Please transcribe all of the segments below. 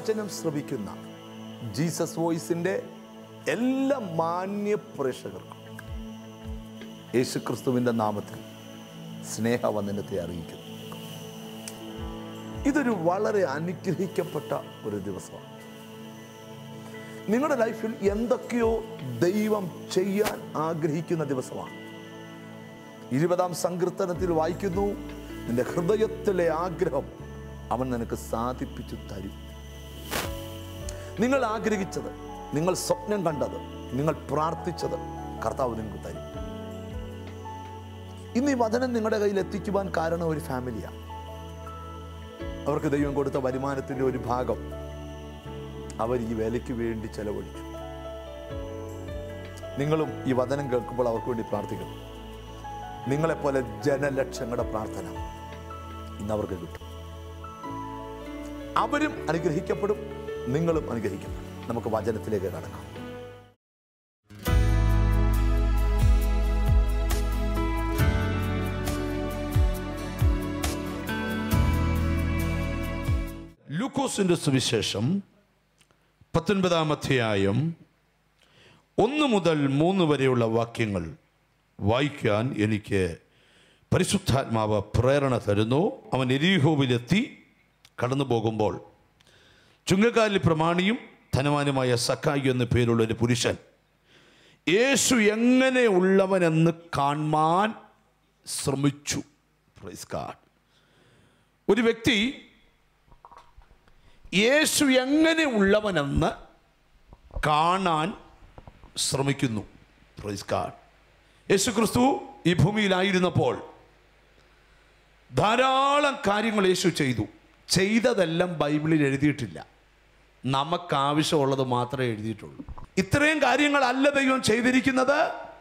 ദൈവവചനം ശ്രവിക്കുന്ന ജീസസ് വോയിസിൻ്റെ എല്ലാ മാന്യ പ്രേക്ഷകർക്കും യേശുക്രിസ്തുവിൻ്റെ നാമത്തിൽ സ്നേഹവന്ദനത്തെ അറിയിക്കുന്നു ഇതൊരു വളരെ അനുഗ്രഹിക്കപ്പെട്ട ഒരു ദിവസമാണ് നിങ്ങളുടെ ലൈഫിൽ എന്തൊക്കെയോ ദൈവം ചെയ്യാൻ ആഗ്രഹിക്കുന്ന ദിവസമാണ് ഇരുപതാം സങ്കീർത്തനത്തിൽ വായിക്കുന്നു നിന്റെ ഹൃദയത്തിലെ ആഗ്രഹം അവൻ നിനക്ക് സാധിപ്പിച്ചു തരും നിങ്ങൾ ആഗ്രഹിച്ചത് നിങ്ങൾ സ്വപ്നം കണ്ടത് നിങ്ങൾ പ്രാർത്ഥിച്ചത് കർത്താവ് നിങ്ങൾക്ക് തരും ഇന്ന് ഈ വചനം നിങ്ങളുടെ കയ്യിൽ എത്തിക്കുവാൻ കാരണം ഒരു ഫാമിലിയാണ് അവർക്ക് ദൈവം കൊടുത്ത വരുമാനത്തിൻ്റെ ഒരു ഭാഗം അവർ ഈ വേലയ്ക്ക് വേണ്ടി ചെലവഴിച്ചു നിങ്ങളും ഈ വചനം കേൾക്കുമ്പോൾ അവർക്ക് വേണ്ടി പ്രാർത്ഥിക്കണം നിങ്ങളെപ്പോലെ ജനലക്ഷങ്ങളുടെ പ്രാർത്ഥന ഇന്ന് അവർക്ക് കിട്ടും അവരും അനുഗ്രഹിക്കപ്പെടും നിങ്ങളും അനുഗ്രഹിക്കപ്പെടും നമുക്ക് വചനത്തിലേക്ക് കടക്കാം ലൂക്കോസിന്റെ സുവിശേഷം പത്തൊൻപതാം അധ്യായം ഒന്ന് മുതൽ മൂന്ന് വരെയുള്ള വാക്യങ്ങൾ വായിക്കാൻ എനിക്ക് പരിശുദ്ധാത്മാവ് പ്രേരണ തരുന്നു അവൻ എരീഹോവിലെത്തി കടന്നു പോകുമ്പോൾ ചുങ്കക്കാലിൽ പ്രമാണിയും ധനവാനുമായ സക്കായി എന്ന പേരുള്ള ഒരു പുരുഷൻ യേശു എങ്ങനെ ഉള്ളവനെന്ന് കാണാൻ ശ്രമിച്ചു Praise God. ഒരു വ്യക്തി യേശു എങ്ങനെ ഉള്ളവനെന്ന് കാണാൻ ശ്രമിക്കുന്നു പ്രൈസ് ഗാഡ് യേശു ക്രിസ്തു ഈ ഭൂമിയിലായിരുന്നപ്പോൾ ധാരാളം കാര്യങ്ങൾ യേശു ചെയ്തു ചെയ്തതെല്ലാം ബൈബിളിൽ എഴുതിയിട്ടില്ല നമുക്ക് ആവശ്യമുള്ളത് മാത്രമേ എഴുതിയിട്ടുള്ളൂ ഇത്രയും കാര്യങ്ങളല്ല ദൈവം ചെയ്തിരിക്കുന്നത്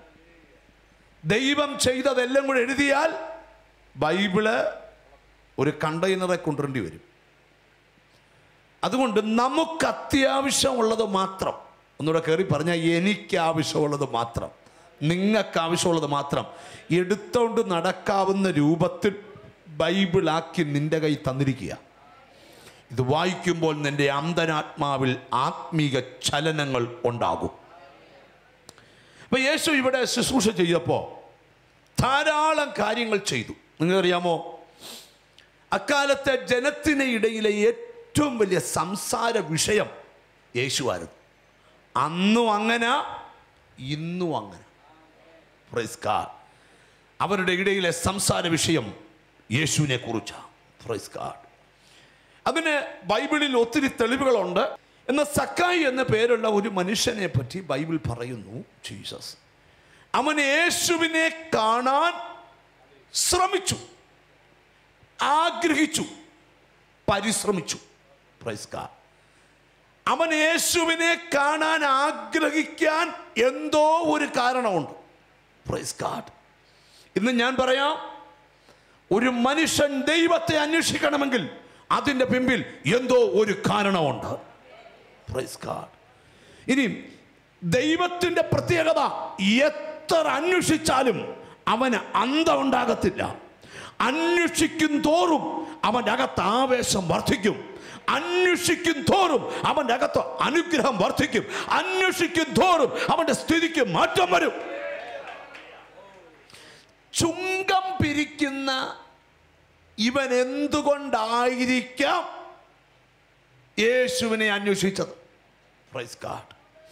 ദൈവം ചെയ്തതെല്ലാം കൂടെ എഴുതിയാൽ ബൈബിള് ഒരു കണ്ടെയ്നറെ കൊണ്ടുവരേണ്ടി വരും അതുകൊണ്ട് നമുക്ക് അത്യാവശ്യമുള്ളത് മാത്രം ഒന്നുകൂടെ കയറി പറഞ്ഞാൽ എനിക്ക് ആവശ്യമുള്ളത് മാത്രം നിങ്ങൾക്ക് ആവശ്യമുള്ളത് മാത്രം എടുത്തോണ്ട് നടക്കാവുന്ന രൂപത്തിൽ ബൈബിളാക്കി നിന്റെ കൈ തന്നിരിക്കുക ഇത് വായിക്കുമ്പോൾ നിന്റെ അന്തരാത്മാവിൽ ആത്മീക ചലനങ്ങൾ ഉണ്ടാകും അപ്പൊ യേശു ഇവിടെ ശുശ്രൂഷ ചെയ്തപ്പോൾ ധാരാളം കാര്യങ്ങൾ ചെയ്തു നിങ്ങൾക്കറിയാമോ അക്കാലത്തെ ജനത്തിന് ഇടയിലെ ഏറ്റവും വലിയ സംസാര വിഷയം യേശുവായിരുന്നു അന്നും അങ്ങനെ ഇന്നും അങ്ങനെ Praise God. അവരുടെ ഇടയിലെ സംസാര വിഷയം യേശുവിനെ കുറിച്ചാണ് Praise God. അതിന് ബൈബിളിൽ ഒത്തിരി തെളിവുകളുണ്ട് എന്നാൽ സക്കായി എന്ന പേരുള്ള ഒരു മനുഷ്യനെ പറ്റി ബൈബിൾ പറയുന്നു ജീസസ് അവൻ യേശുവിനെ കാണാൻ ശ്രമിച്ചു ആഗ്രഹിച്ചു പരിശ്രമിച്ചു Praise God. അവൻ യേശുവിനെ കാണാൻ ആഗ്രഹിക്കാൻ എന്തോ ഒരു കാരണമുണ്ട് Praise God. ഇന്ന് ഞാൻ പറയാം ഒരു മനുഷ്യൻ ദൈവത്തെ അന്വേഷിക്കണമെങ്കിൽ അതിൻ്റെ പിമ്പിൽ എന്തോ ഒരു കാരണമുണ്ട് Praise God. ഇനി ദൈവത്തിൻ്റെ പ്രത്യേകത എത്ര അന്വേഷിച്ചാലും അവന് അന്തം ഉണ്ടാകത്തില്ല അന്വേഷിക്കും തോറും അവൻ്റെ അകത്ത് ആവേശം വർദ്ധിക്കും അന്വേഷിക്കും തോറും അവൻ്റെ അകത്ത് അനുഗ്രഹം വർദ്ധിക്കും അന്വേഷിക്കും തോറും അവൻ്റെ സ്ഥിതിക്ക് മാറ്റം വരും ചുങ്കം പിരിക്കുന്ന ഇവൻ എന്തുകൊണ്ടായിരിക്കാം യേശുവിനെ അന്വേഷിച്ചത് പ്രൈസ് ഗാഡ്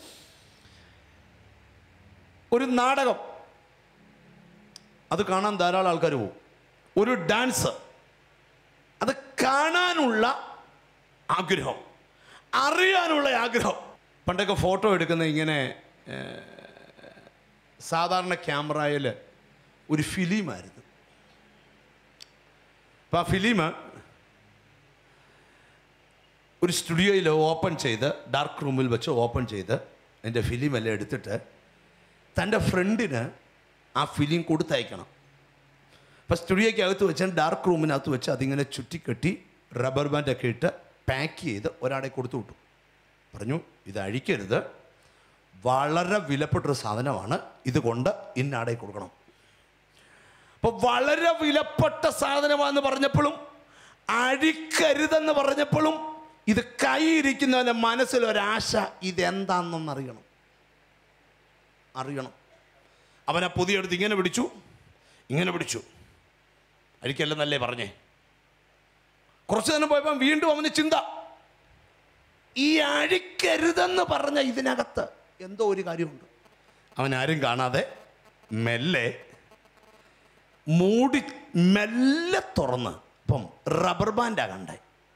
ഒരു നാടകം അത് കാണാൻ ധാരാളം ആൾക്കാർ പോകും ഒരു ഡാൻസ് അത് കാണാനുള്ള ആഗ്രഹം അറിയാനുള്ള ആഗ്രഹം പണ്ടൊക്കെ ഫോട്ടോ എടുക്കുന്ന ഇങ്ങനെ ഏർ, സാധാരണ ക്യാമറയിൽ ഒരു ഫിലിമായിരുന്നു അപ്പം ആ ഫിലിം ഒരു സ്റ്റുഡിയോയിൽ ഓപ്പൺ ചെയ്ത് ഡാർക്ക് റൂമിൽ വെച്ച് ഓപ്പൺ ചെയ്ത് എൻ്റെ ഫിലിമെല്ലാം എടുത്തിട്ട് തൻ്റെ ഫ്രണ്ടിന് ആ ഫിലിം കൊടുത്തയക്കണം അപ്പോൾ സ്റ്റുഡിയോയ്ക്കകത്ത് വെച്ച് ഡാർക്ക് റൂമിനകത്ത് വെച്ച് അതിങ്ങനെ ചുറ്റിക്കെട്ടി റബ്ബർ ബാൻഡൊക്കെ ഇട്ട് പാക്ക് ചെയ്ത് ഒരാളെ കൊടുത്തു വിട്ടു പറഞ്ഞു ഇത് അഴിക്കരുത് വളരെ വിലപ്പെട്ടൊരു സാധനമാണ് ഇതുകൊണ്ട് ഇന്നാടെ കൊടുക്കണം അപ്പോൾ വളരെ വിലപ്പെട്ട സാധനമാണെന്ന് പറഞ്ഞപ്പോഴും അഴിക്കരുതെന്ന് പറഞ്ഞപ്പോഴും ഇത് കൈയിരിക്കുന്നവൻ്റെ മനസ്സിലൊരാശ ഇതെന്താണെന്നൊന്ന് അറിയണം അറിയണം അവൻ ആ പൊതിയെടുത്ത് ഇങ്ങനെ പിടിച്ചു ഇങ്ങനെ പിടിച്ചു അഴിക്കല്ലെന്നല്ലേ പറഞ്ഞേ കുറച്ച് നേരം പോയപ്പോൾ വീണ്ടും അവന് ചിന്ത ഈ അഴിക്കരുതെന്ന് പറഞ്ഞ ഇതിനകത്ത് എന്തോ ഒരു കാര്യമുണ്ട് അവൻ ആരും കാണാതെ മെല്ലെ മൂടി മെല്ലെ തുറന്ന് ഇപ്പം റബ്ബർ ബാൻഡാ കണ്ടേ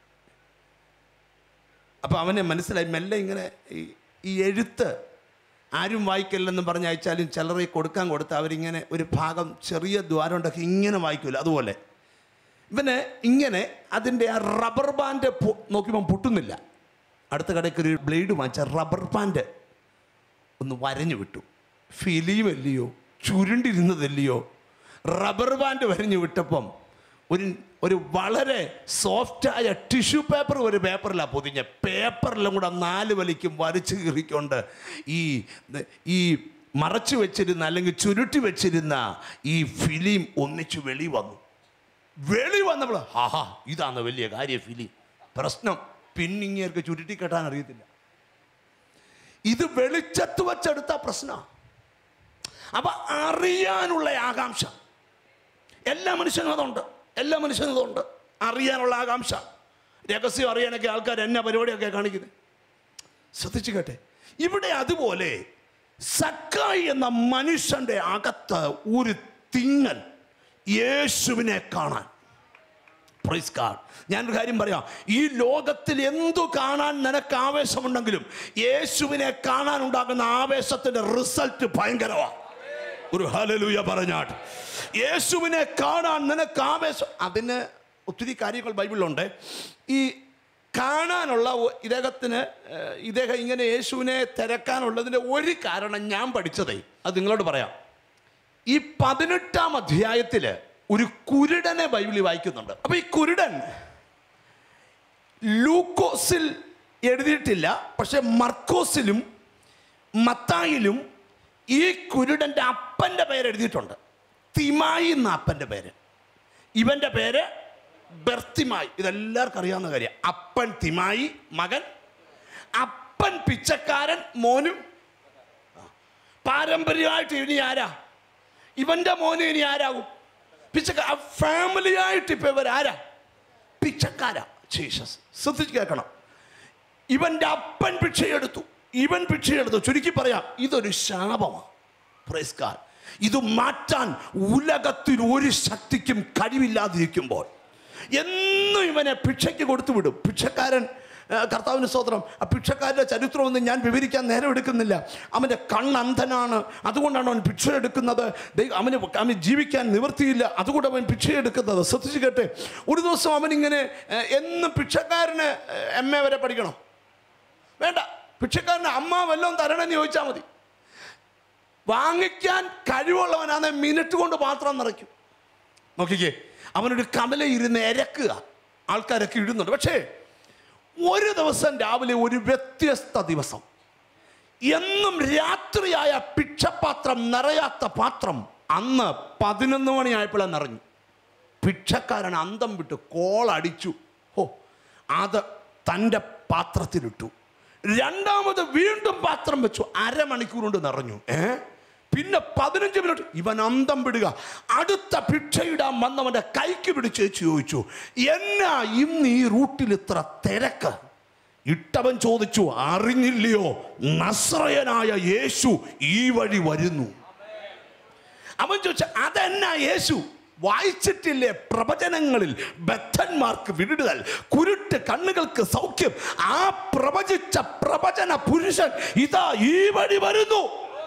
അപ്പം അവനെ മനസ്സിലായി മെല്ലെ ഇങ്ങനെ ഈ- ഈ എഴുത്ത് ആരും വായിക്കില്ലെന്ന് പറഞ്ഞ് അയച്ചാലും ചിലർ ഈ കൊടുക്കാൻ കൊടുത്ത് അവരിങ്ങനെ ഒരു ഭാഗം ചെറിയ ദ്വാരം ഉണ്ടൊക്കെ ഇങ്ങനെ വായിക്കില്ല അതുപോലെ ഇവന് ഇങ്ങനെ അതിൻ്റെ ആ റബ്ബർ ബാൻഡ് പൊ- നോക്കിയപ്പോൾ പൊട്ടുന്നില്ല അടുത്ത കടയ്ക്ക് ഒരു ബ്ലേഡ് വാങ്ങിച്ച റബ്ബർ ബാൻഡ് ഒന്ന് വരഞ്ഞു വിട്ടു ഫിലിമല്ലയോ ചുരുണ്ടിരുന്നതല്ലയോ റബ്ബർ ബാൻഡ് വരഞ്ഞു വിട്ടപ്പം ഒരു ഒരു വളരെ സോഫ്റ്റായ ടിഷ്യൂ പേപ്പർ ഒരു പേപ്പറിലാണ് പൊതിഞ്ഞ പേപ്പറിലും കൂടെ നാല് വലിക്കും വരച്ച് കീറിക്കൊണ്ട് ഈ ഈ മറച്ചു വെച്ചിരുന്ന അല്ലെങ്കിൽ ചുരുട്ടി വെച്ചിരുന്ന ഈ ഫിലിം ഒന്നിച്ചു വെളി വന്നു വെളി വന്നപ്പോൾ ആഹാ ഇതാണ് വലിയ കാര്യം ഫിലിം പ്രശ്നം പിന്നിങ്ങേർക്ക് ചുരുട്ടി കെട്ടാൻ അറിയത്തില്ല ഇത് വെളിച്ചത്ത് വച്ചെടുത്ത പ്രശ്നം അപ്പൊ അറിയാനുള്ള ആകാംക്ഷ എല്ലാ മനുഷ്യനും അതുണ്ട് എല്ലാ മനുഷ്യനും അതുണ്ട് അറിയാനുള്ള ആകാംക്ഷ രഹസ്യം അറിയാനൊക്കെ ആൾക്കാർ എന്നാ പരിപാടിയൊക്കെ കാണിക്കുന്നത് ശ്രദ്ധിച്ചു കേട്ടെ ഇവിടെ അതുപോലെ സക്കായി എന്ന മനുഷ്യന്റെ അകത്ത് ഒരു തിങ്ങൽ യേശുവിനെ കാണാൻ പ്രൈസ് കാർഡ് ഞാനൊരു കാര്യം പറയാം ഈ ലോകത്തിൽ എന്തു കാണാൻ നിനക്ക് ആവേശമുണ്ടെങ്കിലും യേശുവിനെ കാണാൻ ഉണ്ടാകുന്ന ആവേശത്തിന്റെ റിസൾട്ട് ഭയങ്കരമാണ് ഒരു ഹലലൂയ പറഞ്ഞാട്ട് യേശുവിനെ കാണാൻ നിനക്ക് ആവേശം അതിന് ഒത്തിരി കാര്യങ്ങൾ ബൈബിളിലുണ്ട് ഈ കാണാനുള്ള ഒ- ഇദ്ദേഹത്തിന് ഏഹ്, ഇദ്ദേഹം ഇങ്ങനെ യേശുവിനെ തിരക്കാനുള്ളതിൻ്റെ ഒരു കാരണം ഞാൻ പഠിച്ചതേ അത് നിങ്ങളോട് പറയാം ഈ പതിനെട്ടാം അധ്യായത്തിൽ ഒരു കുരുടനെ ബൈബിളിൽ വായിക്കുന്നുണ്ട് അപ്പൊ ഈ കുരുടൻ ലൂക്കോസിൽ എഴുതിയിട്ടില്ല പക്ഷെ മർക്കോസിലും മത്തായിലും ഈ കുരുടന്റെ അപ്പന്റെ പേര് എഴുതിയിട്ടുണ്ട് തിമായി എന്ന അപ്പന്റെ പേര് ഇവന്റെ പേര് ബെർത്തിമായി ഇതെല്ലാവർക്കും അറിയാവുന്ന കാര്യം അപ്പൻ തിമായി മകൻ അപ്പൻ പിച്ചക്കാരൻ മോനും പാരമ്പര്യമായിട്ട് ഇനി ആരാ ഇവന്റെ മോന് ഇനി ആരാകും പിച്ചക്ക ഫാമിലി ആയിട്ട് ഇപ്പൊ ഇവരാരാ പിച്ചക്കാരാ ജീസസ് ശ്രദ്ധിച്ച് കേൾക്കണം ഇവന്റെ അപ്പൻ ഭിക്ഷയെടുത്തു ഇവൻ ഭിക്ഷയെടുത്തു ചുരുക്കി പറയാം ഇതൊരു ശാപമാണ് Praise God. ഇത് മാറ്റാൻ ഉലകത്തിൽ ഒരു ശക്തിക്കും കഴിവില്ലാതിരിക്കുമ്പോൾ എന്നും ഇവനെ ഭിക്ഷയ്ക്ക് കൊടുത്തു വിടും ഭിക്ഷക്കാരൻ ആ, കർത്താവിന് സ്തോത്രം ആ ഭിക്ഷക്കാരുടെ ചരിത്രമൊന്നും ഞാൻ വിവരിക്കാൻ നേരം എടുക്കുന്നില്ല അവൻ്റെ കണ്ണന്ധനാണ് അതുകൊണ്ടാണ് അവൻ ഭിക്ഷ എടുക്കുന്നത് ദൈ- അവന് അവന് ജീവിക്കാൻ നിവൃത്തിയില്ല അതുകൊണ്ട് അവൻ ഭിക്ഷ എടുക്കുന്നത് ശ്രദ്ധിച്ചു കേട്ടെ ഒരു ദിവസം അവനിങ്ങനെ ഏ, എന്നും ഭിക്ഷക്കാരന് എം എ വരെ പഠിക്കണം വേണ്ട ഭിക്ഷക്കാരന് അമ്മ വല്ലതും തരണമെന്ന് ചോദിച്ചാൽ മതി വാങ്ങിക്കാൻ കഴിവുള്ളവനാണ് മിനിറ്റ് കൊണ്ട് പാത്രം നിറയ്ക്കും നോക്കിക്കേ അവനൊരു കമല ഇരുന്ന് ഇരക്കുക ആൾക്കാരൊക്കെ ഇടുന്നുണ്ട് പക്ഷേ ഒരു ദിവസം രാവിലെ ഒരു വ്യത്യസ്ത ദിവസം എന്നും രാത്രിയായ ഭിക്ഷപാത്രം നിറയാത്ത പാത്രം അന്ന് പതിനൊന്ന് മണിയായപ്പോഴാണ് നിറഞ്ഞു ഭിക്ഷക്കാരൻ അന്തം വിട്ട് കോളടിച്ചു ഓ അത് തൻ്റെ പാത്രത്തിലിട്ടു രണ്ടാമത് വീണ്ടും പാത്രം വെച്ചു അരമണിക്കൂർ കൊണ്ട് നിറഞ്ഞു ഏ പിന്നെ പതിനഞ്ച് മിനിറ്റ് ഇവൻ അന്തം വിടുക അടുത്ത ഭിക്ഷയിടാൻ വന്നവന്റെ കൈക്ക് പിടിച്ച് വെച്ച് ചോദിച്ചു എന്നാ ഇന്ന് ഈ റൂട്ടിൽ ഇത്ര തിരക്ക് ഇട്ടവൻ ചോദിച്ചു അറിഞ്ഞില്ലയോ നസ്രയനായ യേശു ഈ വഴി വരുന്നു അവൻ ചോദിച്ച അതെന്നാ യേശു വായിച്ചിട്ടില്ലേ പ്രവചനങ്ങളിൽ ബദ്ധന്മാർക്ക് വിടുതൽ കുരുട്ട് കണ്ണുകൾക്ക് സൗഖ്യം ആ പ്രവചിച്ച പ്രവചന പുരുഷൻ ഇതാ ഈ വഴി വരുന്നു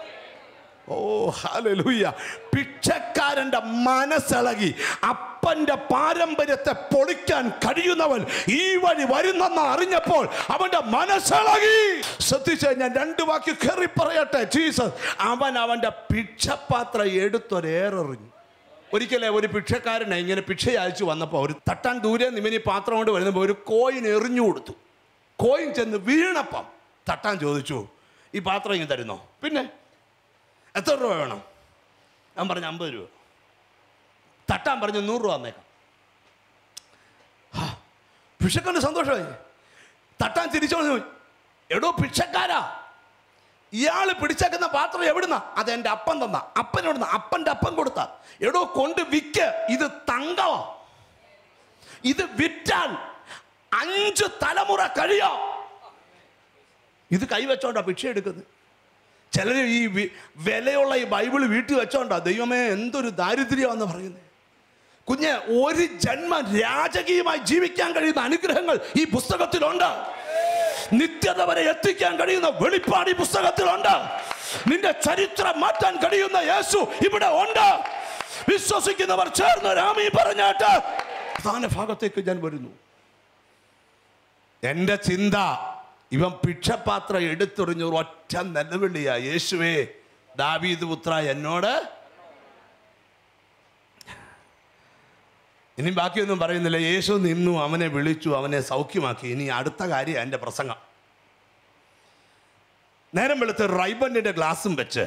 ഓ ഹല്ലേലൂയ ഭിക്ഷക്കാരന്റെ മനസ്സിളകി അപ്പന്റെ പാരമ്പര്യത്തെ പൊളിക്കാൻ കഴിയുന്നവൻ ഈ വഴി വരുന്നെന്ന് അറിഞ്ഞപ്പോൾ അവന്റെ മനസ്സിളകി ശ്രദ്ധിച്ച് ഞാൻ രണ്ട് വാക്ക് കയറി പറയട്ടെ ജീസസ് അവൻ അവന്റെ ഭിക്ഷപാത്രം എടുത്തൊരേറെറിഞ്ഞു ഒരിക്കലേ ഒരു ഭിക്ഷക്കാരനെ ഇങ്ങനെ ഭിക്ഷ അയച്ചു വന്നപ്പോൾ ഒരു തട്ടാൻ ദൂരെ നിമിനി പാത്രം കൊണ്ട് വരുന്നപ്പോൾ ഒരു കോയിൻ എറിഞ്ഞു കൊടുത്തു കോയിൻ ചെന്ന് വീണപ്പം തട്ടാൻ ചോദിച്ചു ഈ പാത്രം ഇങ്ങനെ തരുന്നോ പിന്നെ എത്ര രൂപ വേണം ഞാൻ പറഞ്ഞു അമ്പത് രൂപ തട്ടാൻ പറഞ്ഞു നൂറ് രൂപ തന്നേക്കാം ഭിക്ഷക്കന് സന്തോഷമായി തട്ടാൻ തിരിച്ചു പറഞ്ഞു എടോ ഭിക്ഷക്കാരാ ഇയാള് പിടിച്ചേക്കുന്ന പാത്രം എവിടുന്ന അത് എൻ്റെ അപ്പൻ തന്ന അപ്പൻ എവിടുന്ന അപ്പൻ്റെ അപ്പം കൊടുത്ത എടോ കൊണ്ട് വിക്ക് ഇത് തങ്കവാ ഇത് വിറ്റാൽ അഞ്ച് തലമുറ കഴിയോ ഇത് കൈവച്ചോണ്ടാ ഭിക്ഷ എടുക്കുന്നത് ചിലർ ഈ വി- വിലയുള്ള ഈ ബൈബിൾ വീട്ടിൽ വെച്ചോണ്ടാ ദൈവമേ എന്തൊരു ദാരിദ്ര്യമാണെന്ന് പറയുന്നത് കുഞ്ഞ് ഒരു ജന്മം രാജകീയമായി ജീവിക്കാൻ കഴിയുന്ന അനുഗ്രഹങ്ങൾ ഈ പുസ്തകത്തിലുണ്ട് നിത്യത വരെ എത്തിക്കാൻ കഴിയുന്ന വെളിപ്പാട് ഈ പുസ്തകത്തിലുണ്ട് നിന്റെ ചരിത്രം മാറ്റാൻ കഴിയുന്ന യേശു ഇവിടെ ഉണ്ട് വിശ്വസിക്കുന്നവർ ചേർന്ന് രാമി പറഞ്ഞാട്ട് പ്രധാന ഭാഗത്തേക്ക് ഞാൻ വരുന്നു എന്റെ ചിന്ത ഇവൻ ഭിക്ഷപാത്രം എടുത്തെറിഞ്ഞ ഒരു ഒറ്റ നിലവിളിയാ യേശുവേ ദാവീദ് പുത്ര എന്നോട് ഇനി ബാക്കിയൊന്നും പറയുന്നില്ല യേശു നിന്നു അവനെ വിളിച്ചു അവനെ സൗഖ്യമാക്കി ഇനി അടുത്ത കാര്യം എൻ്റെ പ്രസംഗം നേരം വെളുത്ത് റൈബന്നിൻ്റെ ഗ്ലാസും വെച്ച്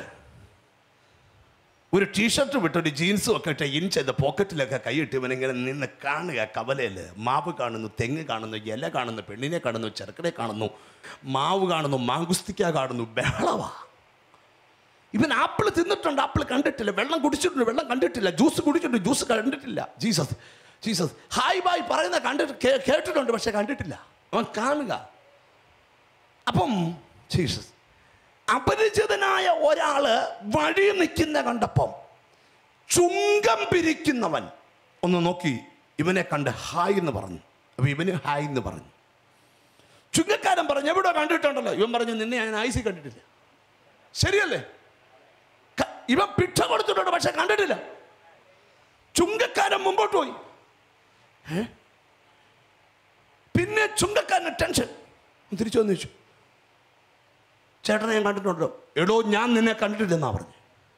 ഒരു ടീഷർട്ട് വിട്ടൊരു ജീൻസും ഒക്കെ ഇട്ട് ഇൻ ചെയ്ത് പോക്കറ്റിലൊക്കെ കൈയിട്ട് ഇവനിങ്ങനെ നിന്ന് കാണുക കവലയിൽ മാവ് കാണുന്നു തെങ്ങ് കാണുന്നു ഇല കാണുന്നു പെണ്ണിനെ കാണുന്നു ചെറുക്കനെ കാണുന്നു മാവ് കാണുന്നു മാങ്കുസ്തിക്ക കാണുന്നു ബഹളവാ ഇവൻ ആപ്പിൾ തിന്നിട്ടുണ്ട് ആപ്പിൾ കണ്ടിട്ടില്ല വെള്ളം കുടിച്ചിട്ടുണ്ട് വെള്ളം കണ്ടിട്ടില്ല ജ്യൂസ് കുടിച്ചിട്ടുണ്ട് ജ്യൂസ് കണ്ടിട്ടില്ല ജീസസ് ജീസസ് ഹായ് ബായ് പറയുന്ന കണ്ടിട്ട് കേ- കേട്ടിട്ടുണ്ട് പക്ഷെ കണ്ടിട്ടില്ല അവൻ കാണുക അപ്പം ജീസസ് അപരിചിതനായ ഒരാള് വഴി നിൽക്കുന്ന കണ്ടപ്പം ചുങ്കം പിരിക്കുന്നവൻ ഒന്ന് നോക്കി ഇവനെ കണ്ട് ഹായ് എന്ന് പറഞ്ഞു അപ്പൊ ഇവന് ഹായ് എന്ന് പറഞ്ഞു ചുങ്കക്കാരൻ പറഞ്ഞു എവിടെ കണ്ടിട്ടുണ്ടല്ലോ ഇവൻ പറഞ്ഞു നിന്നെ ഞാൻ ഐസി കണ്ടിട്ടില്ല ശരിയല്ലേ ക- ഇവൻ ഭിക്ഷ കൊടുത്തിട്ടുണ്ട് പക്ഷെ കണ്ടിട്ടില്ല ചുങ്കക്കാരൻ മുമ്പോട്ട് പോയി ഏ? പിന്നെ ചുങ്കക്കാരന് ടെൻഷൻ തിരിച്ചു വന്നു ചോദിച്ചു ചേട്ടനെ ഞാൻ കണ്ടിട്ടുണ്ടോ എടോ ഞാൻ നിന്നെ കണ്ടിട്ടില്ലെന്നാ പറഞ്ഞു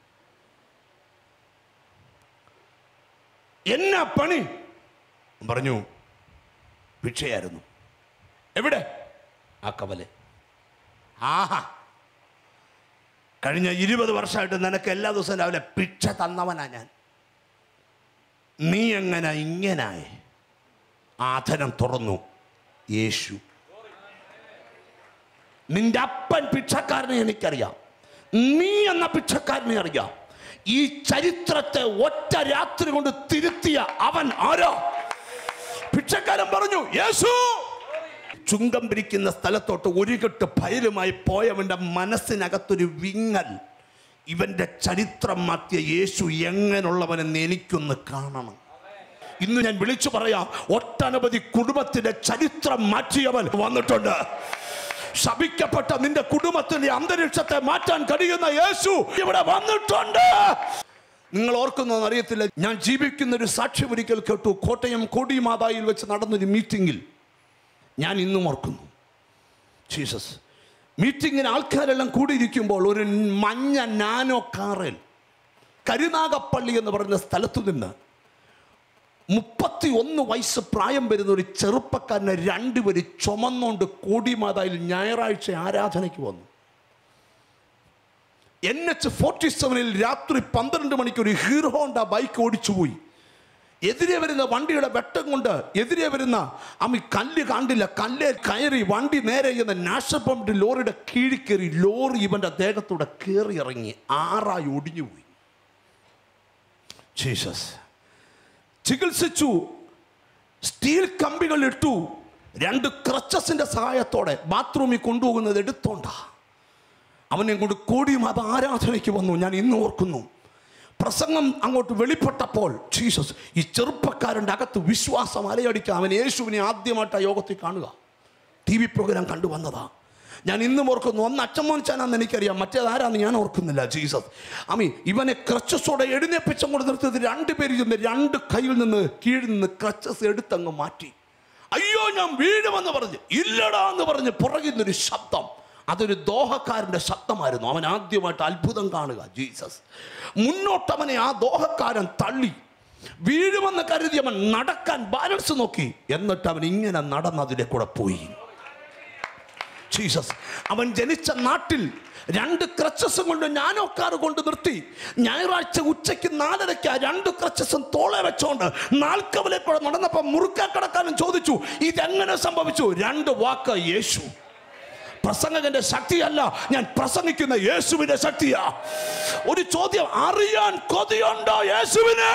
എന്നാ പണി പറഞ്ഞു ഭിക്ഷയായിരുന്നു എവിടെ ആ കവലെ ആഹാ കഴിഞ്ഞ ഇരുപത് വർഷമായിട്ട് നിനക്ക് എല്ലാ ദിവസവും രാവിലെ ഭിക്ഷ തന്നവനാ ഞാൻ നീ എങ്ങനെ ഇങ്ങനായി ആധനം തുറന്നു യേശു നിന്റെ അപ്പൻ ഭിക്ഷക്കാരനെ എനിക്കറിയാം നീ എന്ന ഭിക്ഷക്കാരനെ അറിയാം ഈ ചരിത്രത്തെ ഒറ്റ രാത്രി കൊണ്ട് തിരുത്തിയ അവൻ ആരോ ഭിക്ഷക്കാരൻ പറഞ്ഞു യേശു ചുങ്കം പിരിക്കുന്ന സ്ഥലത്തോട്ട് ഒരു കെട്ട് ഭയലുമായി പോയവന്റെ മനസ്സിനകത്തൊരു വിങ്ങൽ ഇവന്റെ ചരിത്രം മാറ്റിയ യേശു എങ്ങനെയുള്ളവനെന്ന് എനിക്കൊന്ന് കാണണം ഇന്ന് ഞാൻ വിളിച്ചു പറയാം ഒട്ടനവധി കുടുംബത്തിന്റെ ചരിത്രം മാറ്റിയവൻ വന്നിട്ടുണ്ട് ശപിക്കപ്പെട്ട നിന്റെ കുടുംബത്തിന്റെ അന്തരീക്ഷത്തെ മാറ്റാൻ കഴിയുന്ന യേശു ഇവിടെ വന്നിട്ടുണ്ട് നിങ്ങൾ ഓർക്കുന്നോ അറിയത്തില്ല ഞാൻ ജീവിക്കുന്ന ഒരു സാക്ഷ്യം ഒരിക്കൽ കേട്ടു കോട്ടയം കോടിമാതായിൽ വെച്ച് നടന്നൊരു മീറ്റിംഗിൽ ഞാൻ ഇന്നും ഓർക്കുന്നു ജീസസ് മീറ്റിങ്ങിന് ആൾക്കാരെല്ലാം കൂടിയിരിക്കുമ്പോൾ ഒരു മഞ്ഞ നാനോ കാറിൽ കരുനാഗപ്പള്ളി എന്ന് പറയുന്ന സ്ഥലത്തു നിന്ന് മുപ്പത്തി ഒന്ന് വയസ്സ് പ്രായം വരുന്ന ഒരു ചെറുപ്പക്കാരനെ രണ്ടുപേര് ചുമന്നുകൊണ്ട് കോടിമാതായിൽ ഞായറാഴ്ച ആരാധനയ്ക്ക് വന്നു എൻ എച്ച് ഫോർട്ടി സെവനിൽ രാത്രി പന്ത്രണ്ട് മണിക്ക് ഒരു ഹീറോ ഹോണ്ട ബൈക്ക് ഓടിച്ചുപോയി എതിരെ വരുന്ന വണ്ടിയുടെ വെട്ടം കൊണ്ട് എതിരെ വരുന്ന അമ്മി കല്ല് കണ്ടില്ല കല്ല് കയറി വണ്ടി നേരെ ചെയ്യുന്ന നാഷണൽ പമ്പ് ലോറിയുടെ കീഴിൽ കയറി ലോറി ഇവന്റെ ദേഹത്തൂടെ കയറി ഇറങ്ങി ആറായി ഒടിഞ്ഞുപോയി ജീസസ് ചികിത്സിച്ചു സ്റ്റീൽ കമ്പികൾ ഇട്ടു രണ്ട് ക്രച്ചസിന്റെ സഹായത്തോടെ ബാത്റൂമിൽ കൊണ്ടുപോകുന്നത് എടുത്തോണ്ടാ അവനെ കൊണ്ട് കോടിയും അത് ആരാധനയ്ക്ക് വന്നു ഞാൻ ഇന്ന് ഓർക്കുന്നു പ്രസംഗം അങ്ങോട്ട് വെളിപ്പെട്ടപ്പോൾ ജീസസ് ഈ ചെറുപ്പക്കാരൻ്റെ അകത്ത് വിശ്വാസം അലയടിക്കുക അവൻ യേശുവിനെ ആദ്യമായിട്ട് ആ യോഗത്തിൽ കാണുക ടി വി പ്രോഗ്രാം കണ്ടുവന്നതാ ഞാൻ ഇന്നും ഓർക്കുന്നു ഒന്ന് അച്ചമ്മോനിച്ചാനാന്ന് എനിക്കറിയാം മറ്റേതാരാന്ന് ഞാൻ ഓർക്കുന്നില്ല ജീസസ് അമ്മി ഇവനെ ക്രച്ചസോടെ എഴുന്നേപ്പിച്ചും കൊണ്ട് നിർത്തിയത് രണ്ടുപേരിൽ നിന്ന് രണ്ട് കയ്യിൽ നിന്ന് കീഴിൽ നിന്ന് ക്രച്ചസ് എടുത്തങ്ങ് മാറ്റി അയ്യോ ഞാൻ വീഴുമെന്ന് പറഞ്ഞ് ഇല്ലടാ എന്ന് പറഞ്ഞ് പുറകിൽ നിന്നൊരു ശബ്ദം അതൊരു ദോഹക്കാരൻ്റെ ശബ്ദമായിരുന്നു അവൻ ആദ്യമായിട്ട് അത്ഭുതം കാണുക ജീസസ് മുന്നോട്ട് അവനെ ആ ദോഹക്കാരൻ തള്ളി വീഴുമെന്ന് കരുതി അവൻ നടക്കാൻ ബാലൻസ് നോക്കി എന്നിട്ട് അവൻ ഇങ്ങനെ നടന്നതിലെ കൂടെ പോയി ജീസസ് അവൻ ജനിച്ച നാട്ടിൽ രണ്ട് ക്രച്ചസും കൊണ്ട് ഞാനോ കാർ കൊണ്ട് നിർത്തി ഞായറാഴ്ച ഉച്ചയ്ക്ക് നാലരയ്ക്ക് ആ രണ്ട് ക്രച്ചസും തോളെ വെച്ചോണ്ട് നാൽക്കവലെ കൂടെ നടന്നപ്പോൾ മുറുക്കാക്കടക്കാരൻ ചോദിച്ചു ഇതെങ്ങനെ സംഭവിച്ചു രണ്ട് വാക്ക് യേശു പ്രസംഗകന്റെ ശക്തിയല്ല ഞാൻ പ്രസംഗിക്കുന്ന യേശുവിന്റെ ശക്തിയാ ഒരു ചോദ്യം അറിയാൻ കൊതിയുണ്ടോ യേശുവിനെ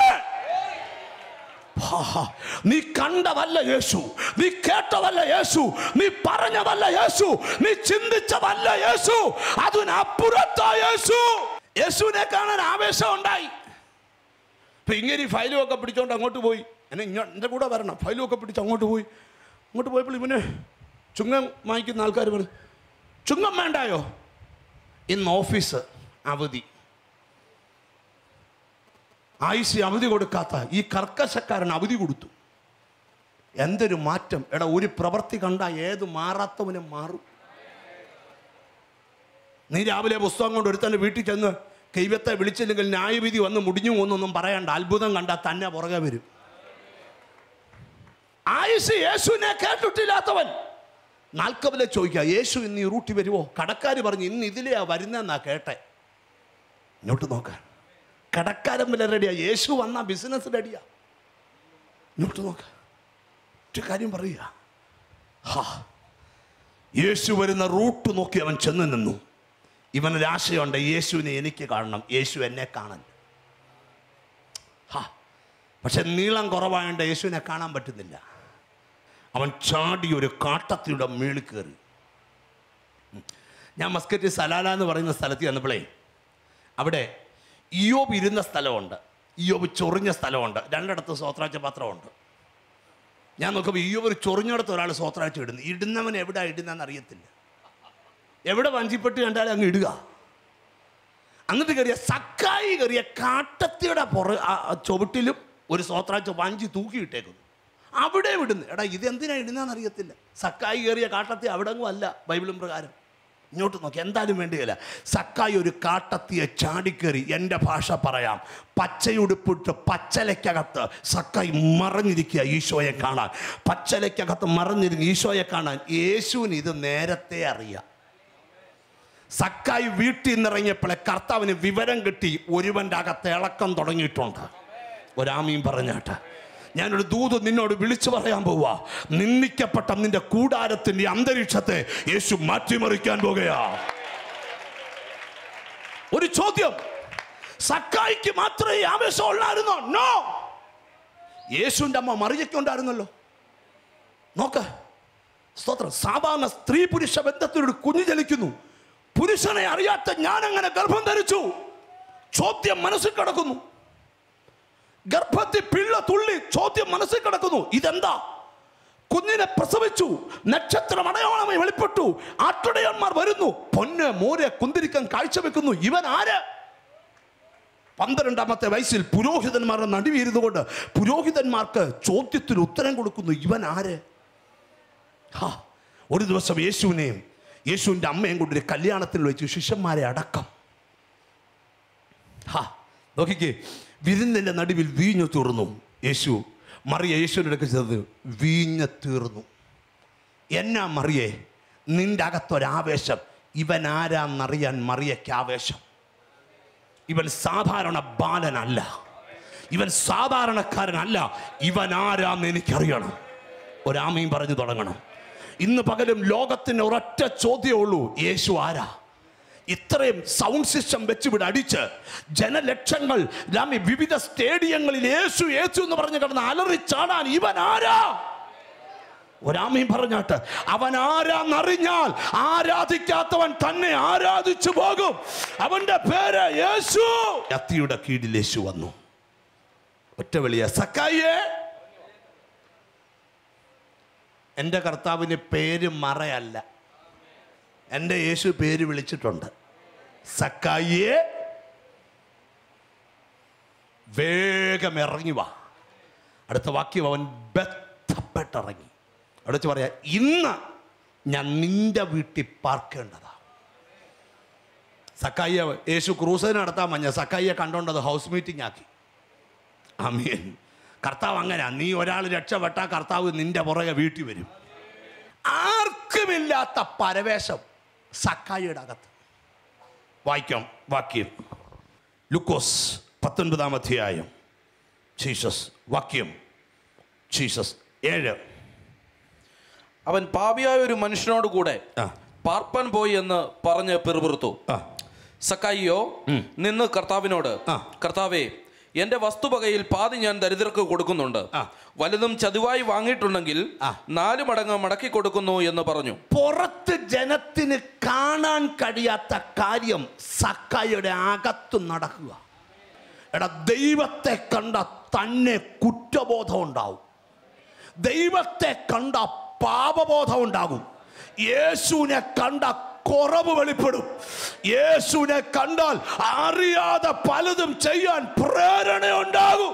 ഹാ, നീ കണ്ടതല്ല യേശു നീ കേട്ടതല്ല യേശു നീ പറഞ്ഞതല്ല യേശു നീ ചിന്തിച്ചതല്ല യേശു അതിനപ്പുറത്താ യേശു യേശുവിനെ കാണാൻ ആവേശം ഉണ്ടായി ഇപ്പൊ ഇങ്ങനെ ഈ ഫയലും ഒക്കെ പിടിച്ചോണ്ട് അങ്ങോട്ട് പോയി എന്നെ ഇങ്ങോ എൻ്റെ കൂടെ വരണം ഫയലും ഒക്കെ പിടിച്ച് അങ്ങോട്ട് പോയി അങ്ങോട്ട് പോയപ്പോൾ ഇവന് ചുങ്കം വാങ്ങിക്കുന്ന ആൾക്കാർ പറഞ്ഞു ചുങ്കം വേണ്ടായോ ഇന്ന് ഓഫീസ് അവധി ആയുസ് അവധി കൊടുക്കാത്ത ഈ കർക്കശക്കാരൻ അവധി കൊടുത്തു എന്തൊരു മാറ്റം എടാ ഒരു പ്രവൃത്തി കണ്ട ഏത് മാറാത്തവനും മാറും നീ രാവിലെ പുസ്തകം കൊണ്ട് ഒരുത്തൻ്റെ വീട്ടിൽ ചെന്ന് കൈവത്തെ വിളിച്ചില്ലെങ്കിൽ ന്യായവിധി വന്ന് മുടിഞ്ഞു പോകുന്നൊന്നും പറയണ്ട അത്ഭുതം കണ്ടാൽ തന്നെ പുറകെ വരും ആയുസ് യേശുവിനെ കേട്ടിട്ടില്ലാത്തവൻ നാൽക്കവലെ ചോദിക്കുക യേശു ഇന്ന് ഈ റൂട്ടിൽ വരുമോ കടക്കാർ പറഞ്ഞു ഇന്ന് ഇതിലെയാ വരുന്നതെന്നാ കേട്ടെ ഇങ്ങോട്ട് നോക്കാൻ കടക്കാരൻ വില റെഡിയാ യേശു വന്ന ബിസിനസ് റെഡിയാ ഇങ്ങോട്ട് നോക്ക ഒരു കാര്യം പറയുക ഹാ യേശു വരുന്ന റൂട്ട് നോക്കി അവൻ ചെന്ന് നിന്നു ഇവനൊരാശയുണ്ട് യേശുവിനെ എനിക്ക് കാണണം യേശു എന്നെ കാണാൻ ഹാ പക്ഷെ നീളം കുറവായതുകൊണ്ട് യേശുവിനെ കാണാൻ പറ്റുന്നില്ല അവൻ ചാടി ഒരു കാട്ടത്തിയുടെ മേളിൽ കയറി ഉം. ഞാൻ മസ്കറ്റ് സലാല എന്ന് പറയുന്ന സ്ഥലത്ത് ചെന്നപ്പോഴേ അവിടെ ഇയോബ് ഇരുന്ന സ്ഥലമുണ്ട് ഇയോബ് ചൊറിഞ്ഞ സ്ഥലമുണ്ട് രണ്ടിടത്ത് സ്വത്രാഴ്ച പാത്രമുണ്ട് ഞാൻ നോക്കുമ്പോൾ ഇയോബ് ഒരു ചൊറിഞ്ഞിടത്ത് ഒരാൾ സ്വത്രാഴ്ച ഇടുന്നു ഇടുന്നവൻ എവിടെ ഇടുന്നതെന്ന് അറിയത്തില്ല എവിടെ വഞ്ചിപ്പെട്ട് കണ്ടാലും അങ്ങ് ഇടുക എന്നിട്ട് കയറിയ സക്കായി കയറിയ കാട്ടത്തിയുടെ പുറ ആ ആ ചുവട്ടിലും ഒരു സ്വത്രാഴ്ച വഞ്ചി തൂക്കിയിട്ടേക്കുന്നു അവിടെ വിടുന്നു എടാ ഇത് എന്തിനാ ഇടുന്നതെന്ന് അറിയത്തില്ല സക്കായി കയറിയ കാട്ടത്തി അവിടെ അങ്ങും അല്ല ബൈബിളും പ്രകാരം ഇങ്ങോട്ട് നോക്കി എന്തായാലും വേണ്ടിയല്ല സക്കായി ഒരു കാട്ടത്തിയെ ചാടിക്കേറി എൻ്റെ ഭാഷ പറയാം പച്ചയുടുപ്പിട്ട് പച്ചലയ്ക്കകത്ത് സക്കായി മറഞ്ഞിരിക്കുക ഈശോയെ കാണാൻ പച്ചലയ്ക്കകത്ത് മറഞ്ഞിരിക്കുക ഈശോയെ കാണാൻ യേശുവിന് ഇത് നേരത്തെ അറിയാം സക്കായി വീട്ടിൽ നിന്നിറങ്ങിയപ്പോഴെ കർത്താവിന് വിവരം കിട്ടി ഒരുവൻ്റെ അകത്ത് ഇളക്കം തുടങ്ങിയിട്ടുണ്ട് ഒരാമീൻ പറഞ്ഞാട്ട് ഞാനൊരു ദൂത് നിന്നോട് വിളിച്ചു പറയാൻ പോവാ നിന്ദിക്കപ്പെട്ട നിന്റെ കൂടാരത്തിന്റെ അന്തരീക്ഷത്തെ യേശു മാറ്റിമറിക്കാൻ പോകുകയാ ഒരു ചോദ്യം സക്കായിക്ക് മാത്രമേ ഈ ആവേശം ഉള്ളായിരുന്നോ നോ യേശുവിൻ്റെ അമ്മ മറിയക്കുണ്ടായിരുന്നല്ലോ നോക്ക് സ്തോത്രം സാധാരണ സ്ത്രീ പുരുഷ ബന്ധത്തിലൊരു കുഞ്ഞു ജലിക്കുന്നു പുരുഷനെ അറിയാത്ത ഞാൻ അങ്ങനെ ഗർഭം ധരിച്ചു ചോദ്യം മനസ്സിൽ കിടക്കുന്നു ഗർഭത്തിൽ പിള്ള തുള്ളി ചോദ്യം മനസ്സിൽ കിടക്കുന്നു ഇതെന്താ കുഞ്ഞിനെ പ്രസവിച്ചു നക്ഷത്രം അടയാളമായി വെളിപ്പെട്ടു ആട്ടുടയന്മാർ വരുന്നു പൊന്ന് മോരെ കുന്തിരിക്കാൻ കാഴ്ചവെക്കുന്നു ഇവൻ ആര് പന്ത്രണ്ടാമത്തെ വയസ്സിൽ പുരോഹിതന്മാരുടെ നടുവിരുന്നുകൊണ്ട് പുരോഹിതന്മാർക്ക് ചോദ്യത്തിന് ഉത്തരം കൊടുക്കുന്നു ഇവൻ ആര് ഹാ ഒരു ദിവസം യേശുവിനെയും യേശുവിൻ്റെ അമ്മയും കൊണ്ട് ഒരു കല്യാണത്തിൽ വെച്ച് ശിഷ്യന്മാരെ അടക്കം ഹാ നോക്കിക്കേ വിരുന്നിൻ്റെ നടുവിൽ വീഞ്ഞു തീർന്നു യേശു മറിയ യേശുവിൻ്റെ അടുക്കൽ ചെന്നത് വീഞ്ഞ തീർന്നു എന്നാ മറിയേ നിന്റെ അകത്തൊരാവേശം ഇവൻ ആരാന്നറിയാൻ മറിയയ്ക്ക് ആവേശം ഇവൻ സാധാരണ ബാലനല്ല ഇവൻ സാധാരണക്കാരനല്ല ഇവൻ ആരാന്ന് എനിക്കറിയണം ഒരാമയും പറഞ്ഞു തുടങ്ങണം ഇന്ന് പകലും ലോകത്തിന് ഒരൊറ്റ ചോദ്യമേ ഉള്ളൂ യേശു ആരാ ഇത്രയും സൗണ്ട് സിസ്റ്റം വെച്ച് ഇവിടെ അടിച്ച് ജനലക്ഷങ്ങൾ രാമി വിവിധ സ്റ്റേഡിയങ്ങളിൽ യേശു യേശു എന്ന് പറഞ്ഞ് കിടന്ന് അലറി ചാടാൻ ഇവൻ ആരാ ഒരാമയും പറഞ്ഞാട്ട് അവൻ ആരാന്നറിഞ്ഞാൽ ആരാധിക്കാത്തവൻ തന്നെ ആരാധിച്ചു പോകും അവന്റെ പേര് യേശു അത്തിയുടെ കീഴിൽ യേശു വന്നു ഒറ്റ വെളിയ സക്കായിയെ എൻ്റെ കർത്താവിന് പേര് മറയല്ല എൻ്റെ യേശു പേര് വിളിച്ചിട്ടുണ്ട് സക്കായിയെ വേഗം ഇറങ്ങി വാ അടുത്ത വാക്യം അവൻ ബന്ധപ്പെട്ടിറങ്ങി അവിടെ വെച്ച് പറയാ ഇന്ന് ഞാൻ നിന്റെ വീട്ടിൽ പാർക്കേണ്ടതാ സക്കായിയെ യേശു ക്രൂസിന് നടത്താൻ മഞ്ഞ സക്കായിയെ കണ്ടോണ്ടത് ഹൗസ് മീറ്റിംഗ് ആക്കി അമീൻ കർത്താവ് അങ്ങനെ നീ ഒരാൾ രക്ഷപ്പെട്ടാൽ കർത്താവ് നിന്റെ പുറകെ വീട്ടിൽ വരും ആർക്കുമില്ലാത്ത പരവേശം സക്കായിയുടെ അകത്ത് വായിക്കാം വാക്യം ലുക്കോസ് പത്തൊൻപതാം അധ്യായം ജീസസ് വാക്യം ജീസസ് ഏഴ് അവൻ പാപിയായ ഒരു മനുഷ്യനോട് കൂടെ ആ. പാർപ്പാൻ പോയി എന്ന് പറഞ്ഞ് പിറുപിറുത്തു ആ സക്കായിയോ നിന്ന് കർത്താവിനോട് ആ. കർത്താവേ എന്റെ വസ്തുവകയിൽ പാതി ഞാൻ ദരിദ്രർക്ക് കൊടുക്കുന്നുണ്ട് ആ. വലുതും ചതുവായി വാങ്ങിയിട്ടുണ്ടെങ്കിൽ ആ. നാല് മടങ്ങ് മടക്കി കൊടുക്കുന്നു എന്ന് പറഞ്ഞു പുറത്ത് ജനത്തിന് കാണാൻ കഴിയാത്ത കാര്യം സക്കായുടെ അകത്ത് നടക്കുക എടാ ദൈവത്തെ കണ്ട തന്നെ കുറ്റബോധം ഉണ്ടാവും ദൈവത്തെ കണ്ട പാപബോധം ഉണ്ടാകും യേശുവിനെ കണ്ട കുറവ് വെളിപ്പെടും യേശുവിനെ കണ്ടാൽ അറിയാതെ പലതും ചെയ്യാൻ പ്രേരണ ഉണ്ടാകും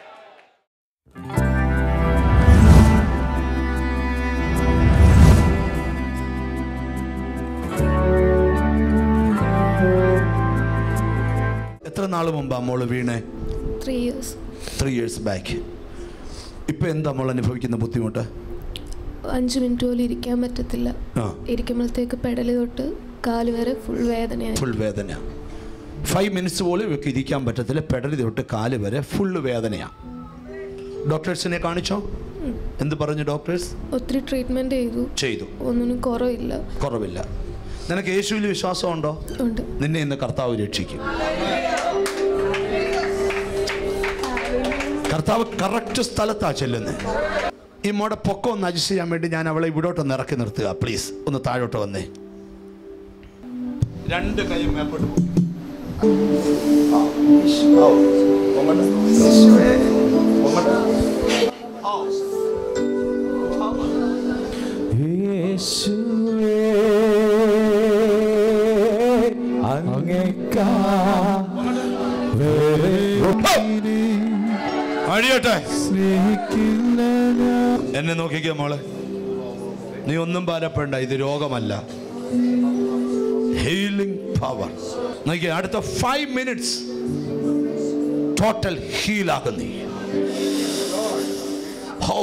എത്ര നാൾ മുമ്പാ മോള് വീണേ three years three years back ഇപ്പൊ എന്താ മോൾ അനുഭവിക്കുന്ന ബുദ്ധിമുട്ട് അഞ്ച് മിനിറ്റ് പോലും ഇരിക്കാൻ പറ്റത്തില്ല ആ ഇരിക്കുമ്പോഴത്തേക്ക് പെടല് തൊട്ട് കാല് വരെ ഫുൾ വേദനയായി ഫുൾ വേദന ഫൈവ് മിനിറ്റ്സ് പോലും ഇവർക്ക് ഇരിക്കാൻ പറ്റത്തില്ല പെടലി തൊട്ട് കാല് വരെ ഫുള്ള് വേദനയാണ് ഡോക്ടേഴ്സിനെ കാണിച്ചോ എന്ത് പറഞ്ഞു ഡോക്ടേഴ്സ് ഒത്തിരി ട്രീറ്റ്മെൻറ്റ് ചെയ്തു ചെയ്തു ഒന്നിനും കുറവില്ല കുറവില്ല നിനക്ക് യേശുവിൽ വിശ്വാസമുണ്ടോ ഉണ്ട് നിന്നെ ഇന്ന് കർത്താവ് രക്ഷിക്കും കർത്താവ് കറക്റ്റ് സ്ഥലത്താ ചെല്ലുന്നത് ഈ മോടെ പൊക്കം ഒന്ന് അഡ്ജസ്റ്റ് ചെയ്യാൻ വേണ്ടി ഞാൻ അവളെ ഇവിടോട്ടൊന്ന് ഇറക്കി നിർത്തുക പ്ലീസ് ഒന്ന് താഴോട്ട് വന്നേ രണ്ട് കൈയും മേപ്പോട്ട് പോ. യേശുവേ അങ്ങേക്കാ വേറെ ഒന്നിനെ അഴിയട്ടെ സ്നേഹിക്കുന്ന ഞാൻ എന്നെ നോക്കിക്കോ മോളെ നീ ഒന്നും ഭാരപ്പെടണ്ട ഇത് രോഗമല്ല ഹീലിംഗ് പവർ നോക്കിയ അടുത്ത ഫൈവ് മിനിറ്റ്സ് ടോട്ടൽ ഹീലാകും നീ ഹോ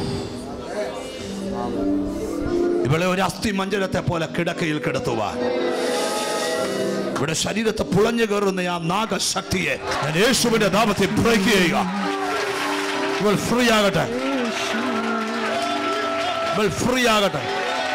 ഇവളെ ഒരു അസ്ഥി മഞ്ജരത്തെ പോലെ കിടക്കയിൽ കിടത്തുവാൻ ഇവിടെ ശരീരത്തെ പുളഞ്ഞു കയറുന്ന ആ നാഗശക്തിയെ ഞാൻ യേശുവിന്റെ നാമത്തിൽ ബ്രേക്ക് ചെയ്യുക ഇവൾ ഫ്രീ ആകട്ടെ ഇവൾ ഫ്രീ ആകട്ടെ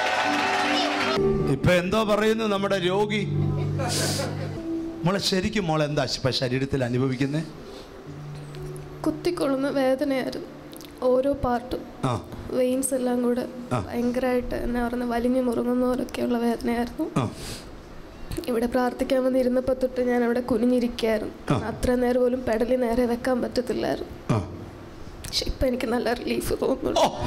ഇപ്പൊ എന്തോ പറയുന്നു നമ്മുടെ രോഗി മോളെ ശരിക്കും മോളെ എന്താ ഇപ്പൊ ശരീരത്തിൽ അനുഭവിക്കുന്നേ കുത്തിക്കൊള്ളുന്ന വേദനയായിരുന്നു ഓരോ പാർട്ടും ആ വെയിൻസ് എല്ലാം കൂടെ ആ. ഭയങ്കരമായിട്ട് എന്നാ പറയുന്നത് വലിഞ്ഞു മുറുങ്ങുന്ന പോലൊക്കെയുള്ള വേദനയായിരുന്നു ആ ഇവിടെ പ്രാർത്ഥിക്കാൻ വന്നിരുന്നപ്പോൾ തൊട്ട് ഞാൻ അവിടെ കുനിഞ്ഞിരിക്കുകയായിരുന്നു ആ. അത്ര നേരം പോലും പെടലി നേരെ വെക്കാൻ പറ്റത്തില്ലായിരുന്നു ആ പക്ഷെ ഇപ്പം എനിക്ക് നല്ല റിലീഫ് തോന്നുന്നു ഓ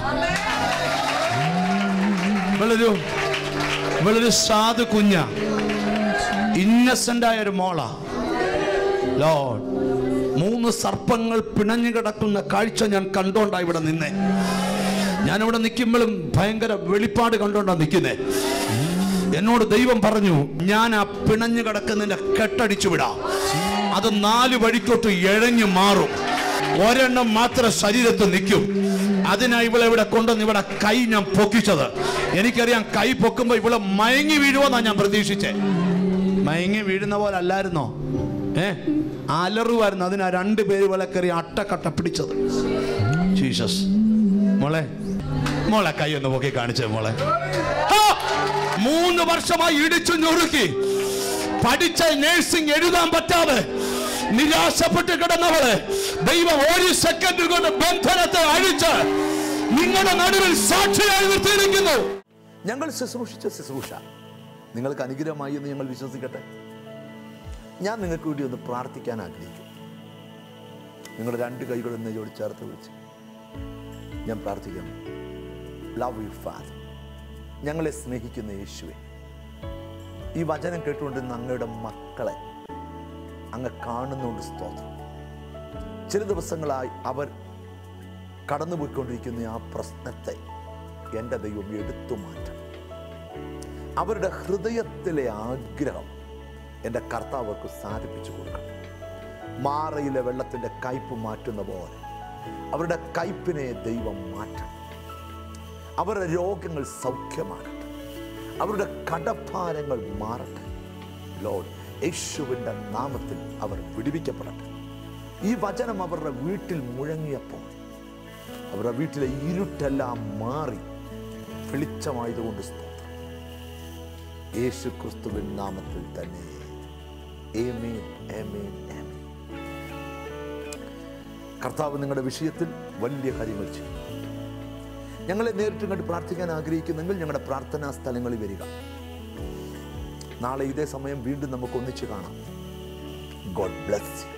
ഇവളൊരു ഇവളൊരു സാധു കുഞ്ഞ ഇന്നസെന്റ് ആയ ഒരു മോളാ ലോഡ് മൂന്ന് സർപ്പങ്ങൾ പിണഞ്ഞു കിടക്കുന്ന കാഴ്ച ഞാൻ കണ്ടോണ്ടാ ഇവിടെ നിന്നെ ഞാനിവിടെ നിൽക്കുമ്പോഴും ഭയങ്കര വെളിപ്പാട് കണ്ടോണ്ടാ നിൽക്കുന്നേ എന്നോട് ദൈവം പറഞ്ഞു ഞാൻ ആ പിണഞ്ഞു കിടക്കുന്നതിന്റെ കെട്ടടിച്ചു വിടാം അത് നാല് വഴിക്കോട്ട് ഇഴഞ്ഞു മാറും ഒരെണ്ണം മാത്രം ശരീരത്ത് നിൽക്കും അതിനായി ഇവളെ ഇവിടെ കൊണ്ടുവന്ന് ഇവിടെ കൈ ഞാൻ പൊക്കിച്ചത് എനിക്കറിയാം കൈ പൊക്കുമ്പോൾ ഇവളെ മയങ്ങി വീഴുമെന്നാണ് ഞാൻ പ്രതീക്ഷിച്ചേ മയങ്ങി വീഴുന്ന പോലെ അല്ലായിരുന്നോ ഏ അലറുമായിരുന്നു അതിനാ രണ്ട് പേര് ഇവളെ കയറി അട്ടക്കട്ട പിടിച്ചത് ജീസസ് മോളെ മോളെ കൈ ഒന്ന് പൊക്കി കാണിച്ചേ മോളെ ആ! മൂന്ന് വർഷമായി ഇടിച്ചു ഞൊറുക്കി പഠിച്ച നേഴ്സിംഗ് എഴുതാൻ പറ്റാതെ നിരാശപ്പെട്ട് കിടന്നവളെ ദൈവം ഒരു സെക്കൻഡ് കൊണ്ട് ബന്ധനത്തെ അഴിച്ച് നിങ്ങളുടെ നടുവിൽ സാക്ഷിയായി നിർത്തിയിരിക്കുന്നു ഞങ്ങൾ ശുശ്രൂഷിച്ച ശുശ്രൂഷ നിങ്ങൾക്ക് അനുഗ്രഹമായി എന്ന് ഞങ്ങൾ വിശ്വസിക്കട്ടെ ഞാൻ നിങ്ങൾക്ക് വേണ്ടി ഒന്ന് പ്രാർത്ഥിക്കാൻ ആഗ്രഹിക്കും നിങ്ങൾ രണ്ട് കൈകൾ നെയ്യോട് ചേർത്ത് വിളിച്ച് ഞാൻ പ്രാർത്ഥിക്കാം ലവ് യു ഫാദർ ഞങ്ങളെ സ്നേഹിക്കുന്ന യേശുവെ ഈ വചനം കേട്ടുകൊണ്ടിരുന്ന അങ്ങയുടെ മക്കളെ അങ്ങ് കാണുന്നുണ്ട് സ്തോത്രം ചില ദിവസങ്ങളായി അവർ കടന്നുപോയിക്കൊണ്ടിരിക്കുന്ന ആ പ്രശ്നത്തെ എൻ്റെ ദൈവം എടുത്തു മാറ്റണം അവരുടെ ഹൃദയത്തിലെ ആഗ്രഹം എൻ്റെ കർത്താവർക്ക് സാധിപ്പിച്ചു കൊടുക്കണം മാറയിലെ വെള്ളത്തിൻ്റെ കയ്പ് മാറ്റുന്ന പോലെ അവരുടെ കയ്പിനെ ദൈവം മാറ്റണം അവരുടെ രോഗങ്ങൾ സൗഖ്യമാകട്ടെ അവരുടെ കടഭാരങ്ങൾ മാറട്ടെ ലോഡ് യേശുവിൻ്റെ നാമത്തിൽ അവർ വിടുവിക്കപ്പെടട്ടെ ഈ വചനം അവരുടെ വീട്ടിൽ മുഴങ്ങിയപ്പോൾ അവരുടെ വീട്ടിലെ ഇരുട്ടെല്ലാം മാറി വെളിച്ചമായതുകൊണ്ട് സ്തോത്രം യേശു ക്രിസ്തുവിൻ നാമത്തിൽ തന്നെ ഏമേൻ ഏമേൻ ഏമേൻ കർത്താവ് നിങ്ങളുടെ വിഷയത്തിൽ വലിയ കാര്യങ്ങൾ ചെയ്യും ഞങ്ങളെ നേരിട്ട് കണ്ട് പ്രാർത്ഥിക്കാൻ ആഗ്രഹിക്കുന്നെങ്കിൽ ഞങ്ങളുടെ പ്രാർത്ഥനാ സ്ഥലങ്ങളിൽ വരിക നാളെ ഇതേ സമയം വീണ്ടും നമുക്ക് ഒന്നിച്ച് കാണാം ഗോഡ് ബ്ലസ്